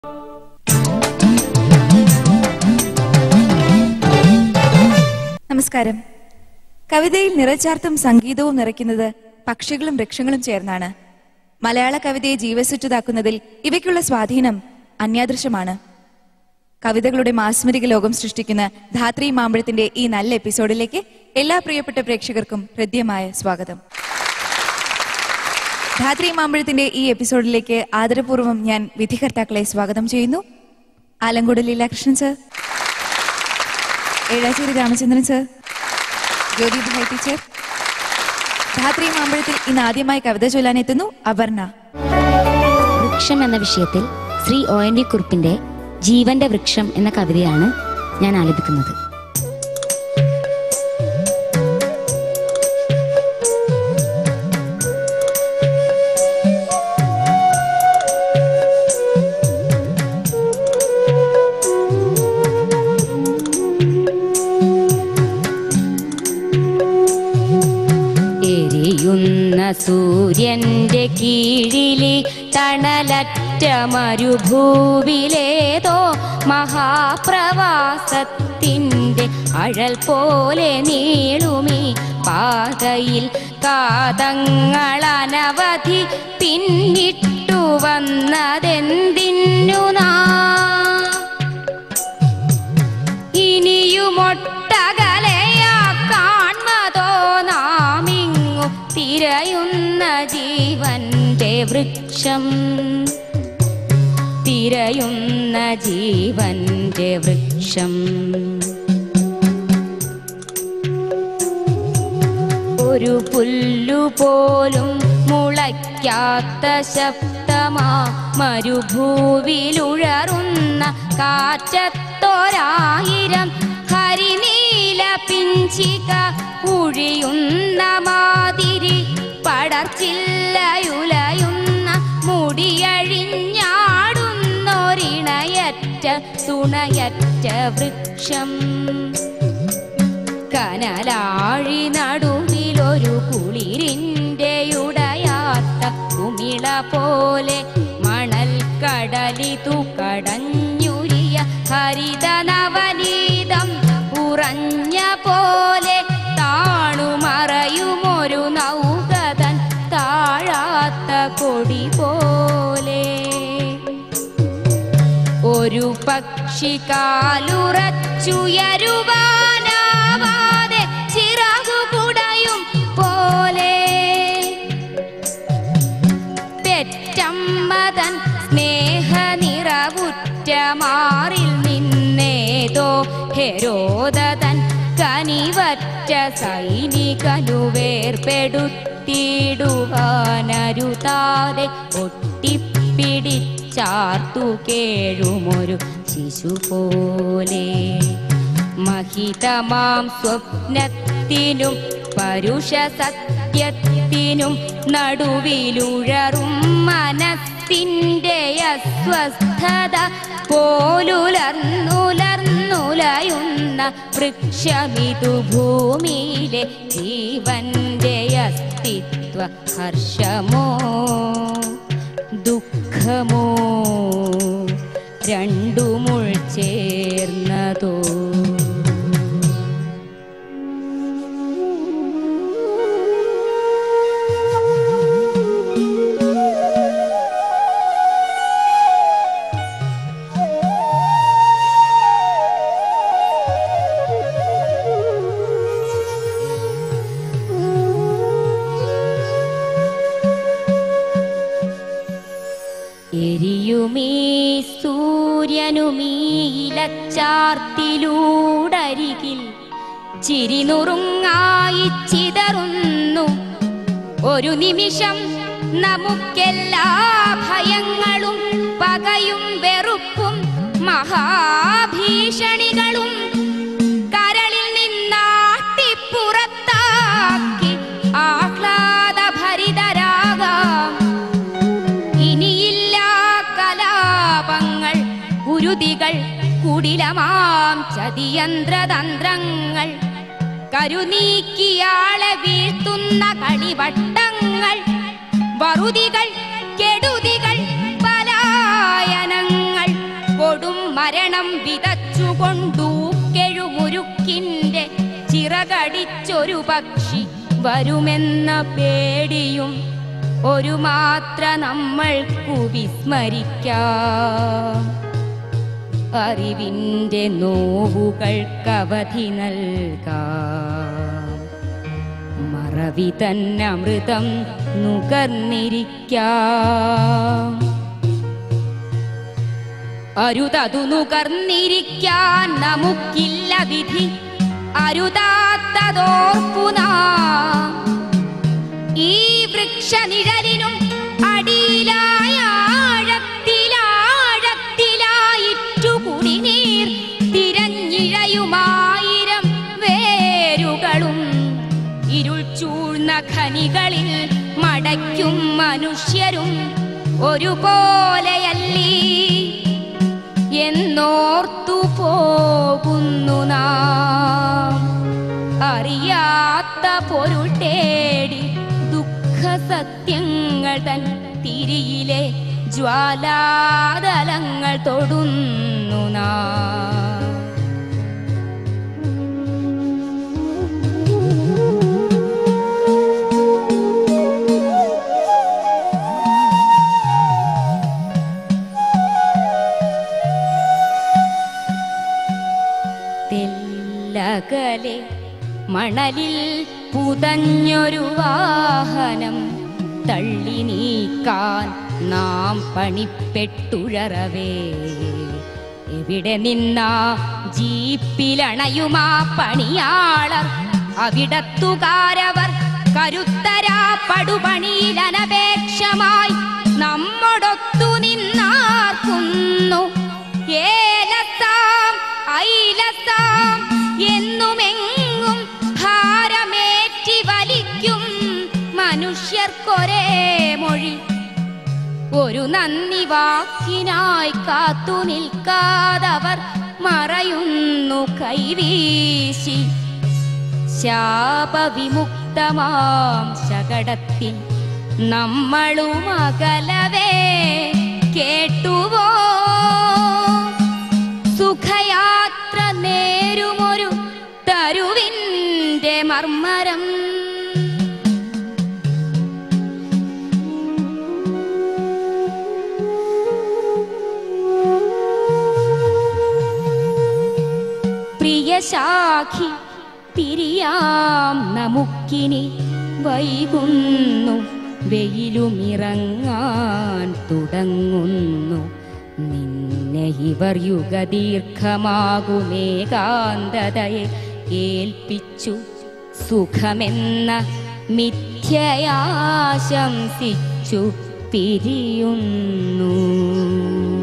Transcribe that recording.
നമസ്കാരം കവിതയിൽ നിറച്ചാർത്തും സംഗീതവും നിറയ്ക്കുന്നത് പക്ഷികളും വൃക്ഷങ്ങളും ചേർന്നാണ് മലയാള കവിതയെ ജീവസുറ്റതാക്കുന്നതിൽ ഇവയ്ക്കുള്ള സ്വാധീനം അന്യാദൃശമാണ് കവിതകളുടെ മാസ്മരിക ലോകം സൃഷ്ടിക്കുന്ന ധാത്രി മാമ്പഴത്തിന്റെ ഈ നല്ല എപ്പിസോഡിലേക്ക് എല്ലാ പ്രിയപ്പെട്ട പ്രേക്ഷകർക്കും ഹൃദ്യമായ സ്വാഗതം ധാത്രി മാമ്പഴത്തിന്റെ ഈ എപ്പിസോഡിലേക്ക് ആദരപൂർവ്വം ഞാൻ വിധികർത്താക്കളെ സ്വാഗതം ചെയ്യുന്നു Alankode Leelakrishnan sir Ezhacherry Ramachandran sir Jyothi Bhai teacher Dhathri മാമ്പഴത്തിൽ ഇന്ന് ആദ്യമായി കവിത ചൊല്ലാനെത്തുന്നു അപർണ വൃക്ഷം എന്ന വിഷയത്തിൽ ശ്രീ ഒ എൻ വി കുറുപ്പിന്റെ ജീവന്റെ വൃക്ഷം എന്ന കവിതയാണ് ഞാൻ ആലപിക്കുന്നത് എരിയുന്ന സൂര്യന്റെ കീഴിലെ തണലറ്റ മരുഭൂവിലേതോ മഹാപ്രവാസത്തിൻ്റെ അഴൽ പോലെ നീളുമി പാതയിൽ കാതങ്ങൾ അനവധി പിന്നിട്ടു വന്നതെന്തിന്നു നാ ഇനിയുമൊട്ടകലയാ കാൺമതോ നാമിങ്ങു തിരയുന്ന ജീവന്റെ വൃക്ഷം തിരയുന്ന ജീവന്റെ വൃക്ഷം ഒരു പുല്ലു പോലും മുളയ്ക്കാത്ത ശബ്ദമാ മരുഭൂവിലുഴറുന്ന കാറ്റത്തൊരായിരം ഹരിനീല പിഞ്ചിക ഉഴിയുന്ന മാതിരി പടർച്ചില്ലയുലയുന്ന മുടിയഴിഞ്ഞാടുന്നൊരിണയറ്റ തുണയറ്റ വൃക്ഷം കനലാഴി നടുവിലൊരു കുളിരിൻ്റെ ഉടയാത്ത കുമിള പോലെ മണൽ കടലിതു കടഞ്ഞുരിയ ഹരിത നവനീതം ഉറഞ്ഞ പോലെ താണുമറയുമൊരു നൗകതൻ താഴാത്ത കൊടി പോലെ ഒരു പക്ഷി കാലുറച്ചുയരുവാനാവാതെ ചിറകുകുടയും പോലെ പെറ്റമ്മതൻ സ്നേഹനിറവുറ്റ മാറിൽ നിന്നേതോ ഹെരോദതൻ കനിവറ്റ സൈനികനു വേർപെടുത്തിയിടുവാനരുതാതെ ഒട്ടിപ്പിടിച്ചാർത്തു കേഴുമൊരു ശിശു പോലെ മഹിതമാം സ്വപ്നത്തിനും പരുഷ സത്യത്തിനും നടുവിലുഴറും മനസ്സിൻ്റെ അസ്വസ്ഥത പോലുലർന്നുലർന്നുലയുന്ന വൃക്ഷമിതു ഭൂമിയിലെ ജീവന്റെ അസ്തിത്വ ഹർഷമോ ദുഃഖമോ രണ്ടുമുൾ ചേർന്നതോ എരിയുമീ സൂര്യനുമീലച്ചാർത്തിലൂടരികിൽ ചിരിനുറുങ്ങായി ചിതറുന്നു ഒരു നിമിഷം നമുക്കെല്ലാ ഭയങ്ങളും പകയും വെറുപ്പും മഹാഭീഷണികളും കരളിൽ നിന്നാട്ടിപ്പുറത്താക്കി ആഹ്ലാദഭരിതരാകാം ഇനിയില്ല കലാപങ്ങൾ കുരുതികൾ കുടിലമാം ചതിയന്ത്രതന്ത്രങ്ങൾ കരുനീക്കിയാളെ വീഴ്ത്തുന്ന കളിവട്ടങ്ങൾ വറുതികൾ കെടുതികൾ പലായനങ്ങൾ മരണം വിതച്ചുകൊണ്ടൂക്കെഴുമുരുക്കിന്റെ ചിറകടിച്ചൊരു പക്ഷി വരുമെന്ന പേടിയും ഒരു മാത്ര നമ്മൾക്കു വിസ്മരിക്കാം അറിവിന്റെ നോവുകൾക്കവധി നൽകാം മറവി തന്നമൃതം നുകർന്നിരിക്കാം അരുതതു നുകർന്നിരിക്കാൻ നമുക്കില്ല വിധി അരുതാത്തതോർപ്പുനാ ഈ വൃക്ഷനിഴലിനും അടിയിലായ ആഴത്തിലാഴത്തിലായിട്ടു കുടിനീർ തിരഞ്ഞിഴയുമായിരം വേരുകളും ഇരുൾ ചൂഴ്ന്ന ഖനികളിൽ മടയ്ക്കും മനുഷ്യരും ഒരുപോലെയല്ലീ എന്നോർത്തു പോകുന്നു നാം അറിയാത്ത പൊരുൾ തേടി ദുഃഖ സത്യങ്ങൾ തൻ തിരിയിലെ ജ്വാലാതലങ്ങൾ തൊടുന്നു നാം തെല്ലകലെ മണലിൽ പുതഞ്ഞൊരു വാഹനം തള്ളി നീക്കാൻ നാം പണിപ്പെട്ടുഴറവേ എവിടെ നിന്നാ ജീപ്പിലണയുമാ പണിയാളർ അവിടത്തുകാരവർ കരുത്തരാ പടുപണിയിൽ അനപേക്ഷമായി നമ്മൊടൊത്തു നിന്നാർക്കുന്നു ഏലത്താം ഐലത്താം എന്നുമെങ്ങും ഭാരമേറ്റി വലിക്കും മനുഷ്യർക്കൊരേ മൊഴി ഒരു നന്ദി വാക്കിനായി കാത്തു നിൽക്കാതവർ മറയുന്നു കൈവീശി ശാപവിമുക്തമാം ശകടത്തിൽ നമ്മളും അകലവേ കേട്ടുവോ സുഖയാത്ര നേരുമൊരു തരുവിൻ്റെ മർമ്മരം പ്രിയശാഖി പിരിയാം നമുക്കിനി വൈകുന്നു വെയിലുമിറങ്ങാൻ തുടങ്ങുന്നു നിന്നെ ഇവർ യുഗദീർഘമാകുമേകാന്തതയെ ഏൽപ്പിച്ചു സുഖമെന്ന മിഥ്യയാശംസിച്ചു പിരിയുന്നു